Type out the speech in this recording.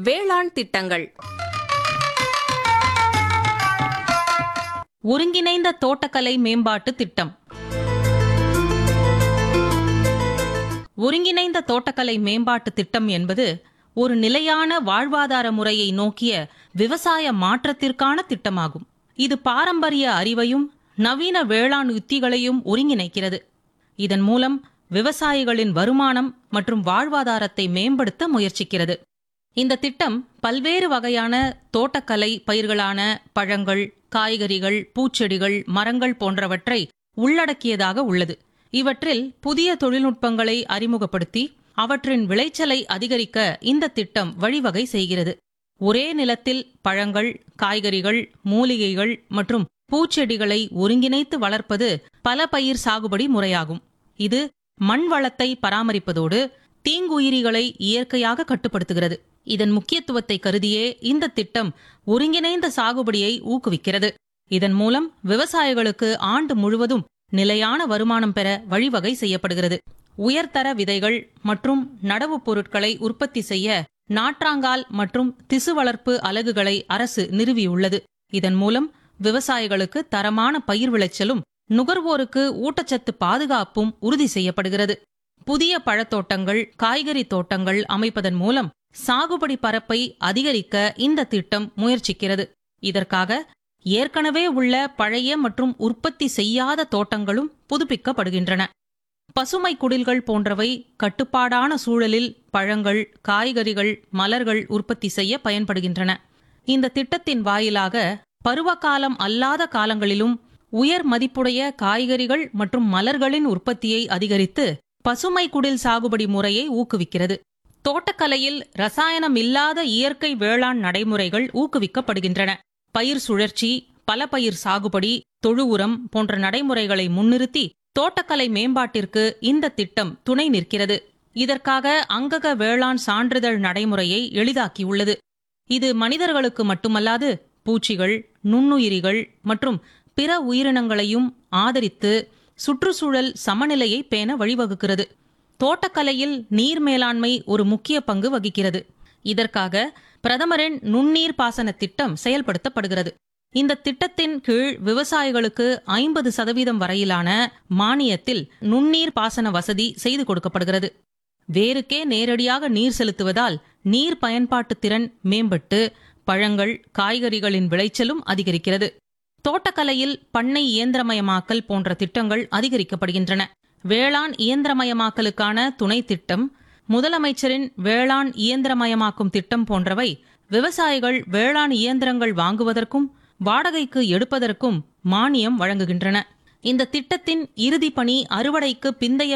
வேளாண் திட்டங்கள் ஒருங்கிணைந்த தோட்டக்கலை மேம்பாட்டு திட்டம் ஒருங்கிணைந்த தோட்டக்கலை மேம்பாட்டு திட்டம் என்பது ஒரு நிலையான வாழ்வாதார முறையை நோக்கிய விவசாய மாற்றத்திற்கான திட்டமாகும் இது பாரம்பரிய அறிவையும் நவீன வேளாண் உத்திகளையும் ஒருங்கிணைக்கிறது இதன் மூலம் விவசாயிகளின் வருமானம் மற்றும் வாழ்வாதாரத்தை மேம்படுத்த முயற்சிக்கிறது இந்த திட்டம் பல்வேறு வகையான தோட்டக்கலை பயிர்களான பழங்கள் காய்கறிகள் பூச்செடிகள் மரங்கள் போன்றவற்றை உள்ளடக்கியதாக உள்ளது இவற்றில் புதிய தொழில்நுட்பங்களை அறிமுகப்படுத்தி அவற்றின் விளைச்சலை அதிகரிக்க இந்த திட்டம் வழிவகை செய்கிறது ஒரே நிலத்தில் பழங்கள் காய்கறிகள் மூலிகைகள் மற்றும் பூச்செடிகளை ஒருங்கிணைத்து வளர்ப்பது பல பயிர் சாகுபடி முறையாகும் இது மண் வளத்தை பராமரிப்பதோடு தீங்குயிரிகளை இயற்கையாக கட்டுப்படுத்துகிறது இதன் முக்கியத்துவத்தை கருதியே இந்த திட்டம் ஒருங்கிணைந்த சாகுபடியை ஊக்குவிக்கிறது இதன் மூலம் விவசாயிகளுக்கு ஆண்டு முழுவதும் நிலையான வருமானம் பெற வழிவகை செய்யப்படுகிறது உயர்தர விதைகள் மற்றும் நடவுப் பொருட்களை உற்பத்தி செய்ய நாற்றாங்கால் மற்றும் திசு வளர்ப்பு அலகுகளை அரசு நிறுவியுள்ளது இதன் மூலம் விவசாயிகளுக்கு தரமான பயிர் விளைச்சலும் நுகர்வோருக்கு ஊட்டச்சத்து பாதுகாப்பும் உறுதி செய்யப்படுகிறது புதிய பழத்தோட்டங்கள் காய்கறி தோட்டங்கள் அமைப்பதன் மூலம் சாகுபடி பரப்பை அதிகரிக்க இந்த திட்டம் முயற்சிக்கிறது இதற்காக ஏற்கனவே உள்ள பழைய மற்றும் உற்பத்தி செய்யாத தோட்டங்களும் புதுப்பிக்கப்படுகின்றன பசுமை குடில்கள் போன்றவை கட்டுப்பாடான சூழலில் பழங்கள் காய்கறிகள் மலர்கள் உற்பத்தி செய்ய பயன்படுகின்றன இந்த திட்டத்தின் வாயிலாக பருவகாலம் அல்லாத காலங்களிலும் உயர் மதிப்புடைய காய்கறிகள் மற்றும் மலர்களின் உற்பத்தியை அதிகரித்து பசுமை குடில் சாகுபடி முறையை ஊக்குவிக்கிறது தோட்டக்கலையில் ரசாயனம் இல்லாத இயற்கை வேளாண் நடைமுறைகள் ஊக்குவிக்கப்படுகின்றன பயிர் சுழற்சி பல பயிர் சாகுபடி தொழு உரம் போன்ற நடைமுறைகளை முன்னிறுத்தி தோட்டக்கலை மேம்பாட்டிற்கு இந்த திட்டம் துணை நிற்கிறது இதற்காக அங்கக வேளாண் சான்றிதழ் நடைமுறையை எளிதாக்கியுள்ளது இது மனிதர்களுக்கு மட்டுமல்லாது பூச்சிகள் நுண்ணுயிரிகள் மற்றும் பிற உயிரினங்களையும் ஆதரித்து சுற்றுச்சூழல் சமநிலையை பேண வழிவகுக்கிறது தோட்டக்கலையில் நீர் மேலாண்மை ஒரு முக்கிய பங்கு வகிக்கிறது இதற்காக பிரதமரின் நுண்ணீர் பாசன திட்டம் செயல்படுத்தப்படுகிறது இந்த திட்டத்தின் கீழ் விவசாயிகளுக்கு ஐம்பது சதவீதம் வரையிலான மானியத்தில் நுண்ணீர் பாசன வசதி செய்து கொடுக்கப்படுகிறது வேருக்கே நேரடியாக நீர் செலுத்துவதால் நீர் பயன்பாட்டு திறன் மேம்பட்டு பழங்கள் காய்கறிகளின் விளைச்சலும் அதிகரிக்கிறது தோட்டக்கலையில் பண்ணை இயந்திரமயமாக்கல் போன்ற திட்டங்கள் அதிகரிக்கப்படுகின்றன வேளாண் இயந்திரமயமாக்கலுக்கான துணை திட்டம் முதலமைச்சரின் வேளாண் இயந்திரமயமாக்கும் திட்டம் போன்றவை விவசாயிகள் வேளாண் இயந்திரங்கள் வாங்குவதற்கும் வாடகைக்கு எடுப்பதற்கும் மானியம் வழங்குகின்றன இந்த திட்டத்தின் இறுதி பணி அறுவடைக்கு பிந்தைய